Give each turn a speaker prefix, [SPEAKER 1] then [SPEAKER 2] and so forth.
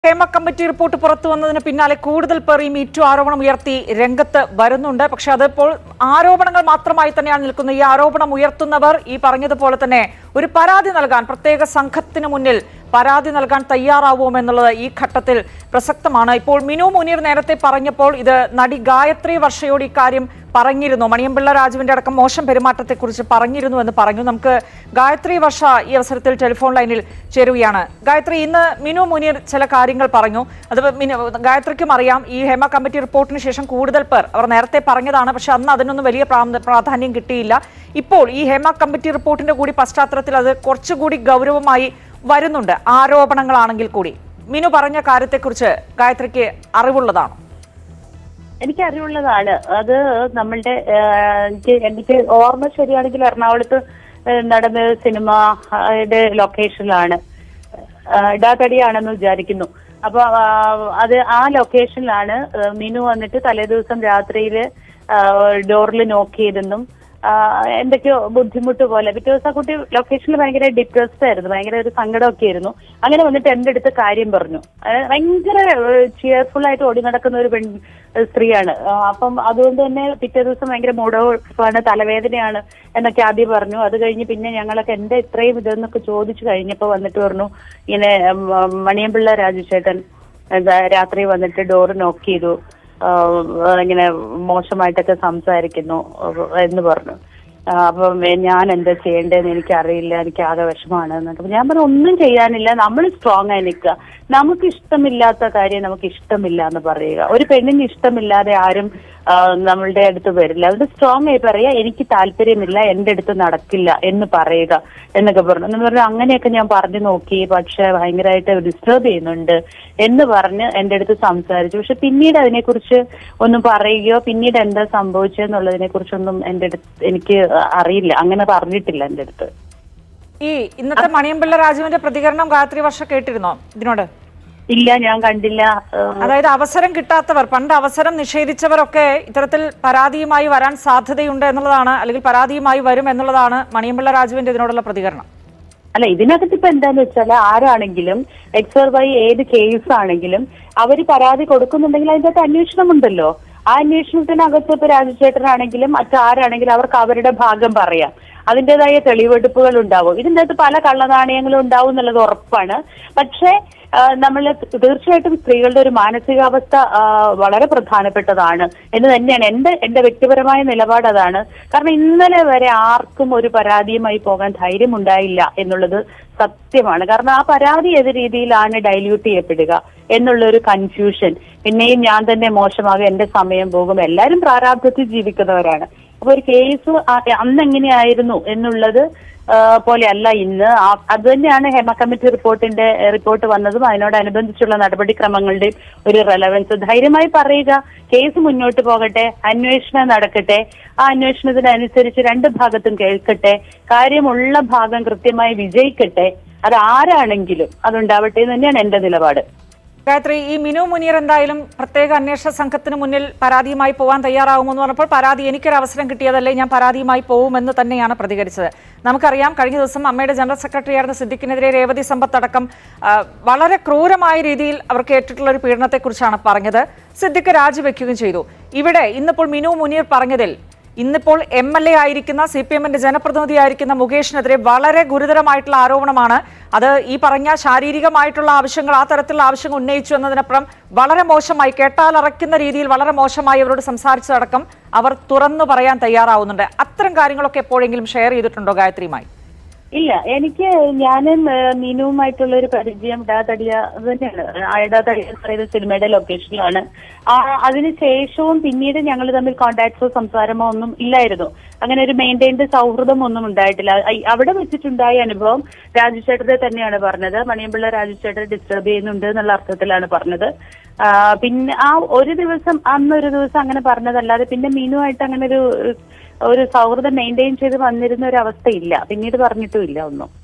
[SPEAKER 1] Hema committee report പുറത്തു വന്നതിന് പിന്നാലെ കൂടുതൽ പേർ ഈ മീറ്റു ആരോപണം ഉയർത്തി രംഗത്ത് വരുന്നുണ്ട് പക്ഷെ അതിപ്പോൾ ആരോപണങ്ങൾ മാത്രമായി തന്നെയാണ് നിൽക്കുന്നത് ഈ ആരോപണം ഉയർത്തുന്നവർ ഈ പറഞ്ഞതുപോലെ തന്നെ ഒരു പരാതി നൽകാൻ പ്രത്യേക സംഘത്തിന് മുന്നിൽ പരാതി നൽകാൻ തയ്യാറാവുമോ എന്നുള്ളത് ഈ ഘട്ടത്തിൽ പ്രസക്തമാണ് ഇപ്പോൾ മിനു മുനീർ നേരത്തെ പറഞ്ഞപ്പോൾ ഇത് നടി ഗായത്രി വർഷയോട് ഇക്കാര്യം പറഞ്ഞിരുന്നു മണിയമ്പിള്ള രാജുവിന്റെ അടക്കം മോശം പെരുമാറ്റത്തെക്കുറിച്ച് പറഞ്ഞിരുന്നു എന്ന് പറഞ്ഞു നമുക്ക് ഗായത്രി വർഷ ഈ അവസരത്തിൽ ടെലിഫോൺ ലൈനിൽ ചേരുകയാണ് ഗായത്രി ഇന്ന് മിനു മുനീർ ചില കാര്യങ്ങൾ പറഞ്ഞു അത് മിനു ഗായത്രിക്കും അറിയാം ഈ ഹേമ കമ്മിറ്റി റിപ്പോർട്ടിന് ശേഷം കൂടുതൽ പേർ അവർ നേരത്തെ പറഞ്ഞതാണ് പക്ഷെ അന്ന് അതിനൊന്നും വലിയ പ്രാ- പ്രാധാന്യം കിട്ടിയില്ല ഇപ്പോൾ ഈ ഹേമ കമ്മിറ്റി റിപ്പോർട്ടിന്റെ കൂടി പശ്ചാത്തലത്തിൽ അത് കുറച്ചുകൂടി ഗൗരവമായി വരുന്നുണ്ട് ആരോപണങ്ങളാണെങ്കിൽ കൂടി മിനു പറഞ്ഞ കാര്യത്തെക്കുറിച്ച് ഗായത്രിക്ക് അറിവുള്ളതാണോ
[SPEAKER 2] എനിക്ക് അറിവുള്ളതാണ് അത് നമ്മളുടെ ആഹ്, എനിക്ക് എനിക്ക് ഓർമ്മ ശരിയാണെങ്കിൽ എറണാകുളത്ത് ആഹ്, നടന്ന സിനിമയുടെ ലൊക്കേഷനിലാണ് ആഹ്, ഇടാത്തടിയാണെന്ന് വിചാരിക്കുന്നു അപ്പൊ ആഹ്, അത് ആ ലൊക്കേഷനിലാണ് ആഹ്, മിനു വന്നിട്ട് തലേദിവസം രാത്രിയിൽ ഡോറിൽ നോക്ക് ചെയ്തെന്നും ആഹ്, എന്തൊക്കെയോ ബുദ്ധിമുട്ട് പോലെ പിറ്റേ ദിവസം ആ കുട്ടി ലൊക്കേഷനിൽ ഭയങ്കര ഡിപ്രസ്ഡ് ആയിരുന്നു ഭയങ്കര ഒരു സങ്കടമൊക്കെ ആയിരുന്നു അങ്ങനെ വന്നിട്ട് എന്റെ അടുത്ത് കാര്യം പറഞ്ഞു അതായത് ഭയങ്കര ചിയർഫുൾ ആയിട്ട് ഓടി നടക്കുന്ന ഒരു പെൺ സ്ത്രീയാണ് ആ, അപ്പം അതുകൊണ്ട് തന്നെ പിറ്റേ ദിവസം ഭയങ്കര മൂടോപ്പാണ് തലവേദനയാണ് എന്നൊക്കെ ആദ്യം പറഞ്ഞു അത് കഴിഞ്ഞ് പിന്നെ ഞങ്ങളൊക്കെ എന്താ ഇത്രയും ഇതെന്നൊക്കെ ചോദിച്ചു കഴിഞ്ഞപ്പോ വന്നിട്ട് പറഞ്ഞു ഇങ്ങനെ ഉം, ഉം, മണിയമ്പിള്ള രാജുചേട്ടൻ എന്താ രാത്രി വന്നിട്ട് ഡോറ് നോക്ക് ചെയ്തു ആ, ഇങ്ങനെ മോശമായിട്ടൊക്കെ സംസാരിക്കുന്നു എന്ന് പറഞ്ഞു ആ, അപ്പം ഞാൻ എന്താ ചെയ്യേണ്ടതെന്ന് എനിക്കറിയില്ല എനിക്ക് ആകെ വിഷമാണ് എന്നൊക്കെ അപ്പൊ ഞാൻ പറഞ്ഞു ഒന്നും ചെയ്യാനില്ല നമ്മൾ സ്ട്രോങ് ആയി നിൽക്കുക നമുക്ക് ഇഷ്ടമില്ലാത്ത കാര്യം നമുക്ക് ഇഷ്ടമില്ല എന്ന് പറയുക ഒരു പെണ്ണിന് ഇഷ്ടമില്ലാതെ ആരും ആ, നമ്മളുടെ അടുത്ത് വരില്ല അതുകൊണ്ട് സ്ട്രോങ് ആയി പറയുക എനിക്ക് താല്പര്യമില്ല എന്റെ അടുത്ത് നടക്കില്ല എന്ന് പറയുക എന്നൊക്കെ പറഞ്ഞു എന്ന് പറഞ്ഞു അങ്ങനെയൊക്കെ ഞാൻ പറഞ്ഞു നോക്കി പക്ഷെ ഭയങ്കരമായിട്ട് ഡിസ്റ്റർബ് ചെയ്യുന്നുണ്ട് എന്ന് പറഞ്ഞ് എന്റെ അടുത്ത് സംസാരിച്ചു പക്ഷെ പിന്നീട് അതിനെക്കുറിച്ച് ഒന്നും പറയുകയോ പിന്നീട് എന്താ സംഭവിച്ചതെന്നുള്ളതിനെ കുറിച്ചൊന്നും എന്റെ അടുത്ത് എനിക്ക് അറിയില്ല അങ്ങനെ പറഞ്ഞിട്ടില്ല എന്റെ അടുത്ത്
[SPEAKER 1] ഈ ഇന്നത്തെ മണിയമ്പിള്ള രാജുവിന്റെ പ്രതികരണം ഗായത്രി വർഷ കേട്ടിരുന്നോ ഇതിനോട്
[SPEAKER 2] ഇല്ല ഞാൻ കണ്ടില്ല ഏഹ്,
[SPEAKER 1] അതായത് അവസരം കിട്ടാത്തവർ പണ്ട് അവസരം നിഷേധിച്ചവരൊക്കെ ഇത്തരത്തിൽ പരാതിയുമായി വരാൻ സാധ്യതയുണ്ട് എന്നുള്ളതാണ് അല്ലെങ്കിൽ പരാതിയുമായി വരും എന്നുള്ളതാണ് മണിയമ്പിള്ള രാജുവിന്റെ ഇതിനോടുള്ള പ്രതികരണം
[SPEAKER 2] അല്ല ഇതിനകത്ത് ഇപ്പൊ എന്താന്ന് വെച്ചാൽ ആരാണെങ്കിലും എക്സ് വൈ ഏത് കേസ് ആണെങ്കിലും അവര് പരാതി കൊടുക്കുന്നുണ്ടെങ്കിൽ അതിന്റെ അകത്ത് അന്വേഷണമുണ്ടല്ലോ ആ അന്വേഷണത്തിനകത്ത് ഇപ്പൊ രാജചേട്ടനാണെങ്കിലും മറ്റാരാണെങ്കിലും അവർക്ക് അവരുടെ ഭാഗം പറയാം അതിൻ്റെതായ തെളിവെടുപ്പുകൾ ഉണ്ടാവും ഇതിൻ്റെ അകത്ത് പല കള്ളനാണയങ്ങളും ഉണ്ടാവും എന്നുള്ളത് ഉറപ്പാണ് പക്ഷേ നമ്മൾ തീർച്ചയായിട്ടും സ്ത്രീകളുടെ ഒരു മാനസികാവസ്ഥ ആ, വളരെ പ്രധാനപ്പെട്ടതാണ് എന്ന് തന്നെയാണ് എന്റെ എന്റെ വ്യക്തിപരമായ നിലപാട് അതാണ് കാരണം ഇന്നലെ വരെ ആർക്കും ഒരു പരാതിയുമായി പോകാൻ ധൈര്യമുണ്ടായില്ല എന്നുള്ളത് സത്യമാണ് കാരണം ആ പരാതി ഏത് രീതിയിലാണ് ഡൈല്യൂട്ട് ചെയ്യപ്പെടുക എന്നുള്ള ഒരു കൺഫ്യൂഷൻ പിന്നെയും ഞാൻ തന്നെ മോശമാകും എന്റെ സമയം പോകും എല്ലാവരും പ്രാരാബ്ധത്തിൽ ജീവിക്കുന്നവരാണ് അപ്പൊ ഒരു കേസ് അന്ന് എങ്ങനെയായിരുന്നു എന്നുള്ളത് ആ, പോലെയല്ല ഇന്ന് ആ- അത് തന്നെയാണ് ഹേമ കമ്മിറ്റി റിപ്പോർട്ടിന്റെ റിപ്പോർട്ട് വന്നതും അതിനോടനുബന്ധിച്ചുള്ള നടപടിക്രമങ്ങളുടെ ഒരു റെലവൻസ് ധൈര്യമായി പറയുക കേസ് മുന്നോട്ട് പോകട്ടെ അന്വേഷണം നടക്കട്ടെ ആ അന്വേഷണത്തിനനുസരിച്ച് രണ്ട് ഭാഗത്തും കേൾക്കട്ടെ കാര്യമുള്ള ഭാഗം കൃത്യമായി വിജയിക്കട്ടെ അത് ആരാണെങ്കിലും അതുണ്ടാവട്ടെ എന്ന് തന്നെയാണ് എന്റെ നിലപാട്
[SPEAKER 1] ഗായത്രി ഈ മിനു മുനീർ എന്തായാലും പ്രത്യേക അന്വേഷണ സംഘത്തിന് മുന്നിൽ പരാതിയുമായി പോകാൻ തയ്യാറാവുമെന്ന് പറഞ്ഞപ്പോൾ പരാതി എനിക്കൊരു അവസരം കിട്ടിയതല്ലേ ഞാൻ പരാതിയുമായി പോകുമെന്ന് തന്നെയാണ് പ്രതികരിച്ചത് നമുക്കറിയാം കഴിഞ്ഞ ദിവസം അമ്മയുടെ ജനറൽ സെക്രട്ടറിയായിരുന്ന സിദ്ദിഖിനെതിരെ രേവതി സമ്പത്ത് അടക്കം ആ, വളരെ ക്രൂരമായ രീതിയിൽ അവർക്ക് ഏറ്റിട്ടുള്ള ഒരു പീഡനത്തെക്കുറിച്ചാണ് പറഞ്ഞത് സിദ്ദിഖ് രാജിവെക്കുകയും ചെയ്തു ഇവിടെ ഇന്നിപ്പോൾ മിനു മുനീർ പറഞ്ഞതിൽ ഇന്നിപ്പോൾ എം എൽ എ ആയിരിക്കുന്ന സി പി എമ്മിന്റെ ജനപ്രതിനിധിയായിരിക്കുന്ന മുകേഷിനെതിരെ വളരെ ഗുരുതരമായിട്ടുള്ള ആരോപണമാണ് അത് ഈ പറഞ്ഞ ശാരീരികമായിട്ടുള്ള ആവശ്യങ്ങൾ ആ തരത്തിലുള്ള ആവശ്യങ്ങൾ ഉന്നയിച്ചു എന്നതിനപ്പുറം വളരെ മോശമായി കേട്ടാലറയ്ക്കുന്ന രീതിയിൽ വളരെ മോശമായി അവരോട് സംസാരിച്ചതടക്കം അവർ തുറന്നു പറയാൻ തയ്യാറാവുന്നുണ്ട് അത്തരം കാര്യങ്ങളൊക്കെ എപ്പോഴെങ്കിലും ഷെയർ ചെയ്തിട്ടുണ്ടോ ഗായത്രിയുമായി
[SPEAKER 2] ഇല്ല എനിക്ക് ഞാനും ഏഹ്, മീനുവുമായിട്ടുള്ള ഒരു പരിചയം ഇടാതടിയ അത് തന്നെയാണ് ആ ഇടാതടിയ എന്ന് പറയുന്ന സിനിമയുടെ ലൊക്കേഷനിലാണ് ആ അതിനുശേഷവും പിന്നീട് ഞങ്ങൾ തമ്മിൽ കോണ്ടാക്ട്സോ സംസാരമോ ഒന്നും ഇല്ലായിരുന്നു അങ്ങനെ ഒരു മെയിൻറ്റൈൻഡ് സൗഹൃദം ഒന്നും ഉണ്ടായിട്ടില്ല ഐ- അവിടെ വെച്ചിട്ടുണ്ടായ അനുഭവം രാജുചേട്ടനെ തന്നെയാണ് പറഞ്ഞത് മണിയമ്പിള്ള രാജുചേട്ടൻ ഡിസ്റ്റർബ് ചെയ്യുന്നുണ്ട് എന്നുള്ള അർത്ഥത്തിലാണ് പറഞ്ഞത് ആ, പിന്നെ ആ ഒരു ദിവസം അന്നൊരു ദിവസം അങ്ങനെ പറഞ്ഞതല്ലാതെ പിന്നെ മീനുമായിട്ട് അങ്ങനെ ഒരു ഒരു സൗഹൃദം മെയിൻറ്റെയിൻ ചെയ്ത് വന്നിരുന്ന ഒരു അവസ്ഥയില്ല പിന്നീട് പറഞ്ഞിട്ടും ഇല്ല ഒന്നും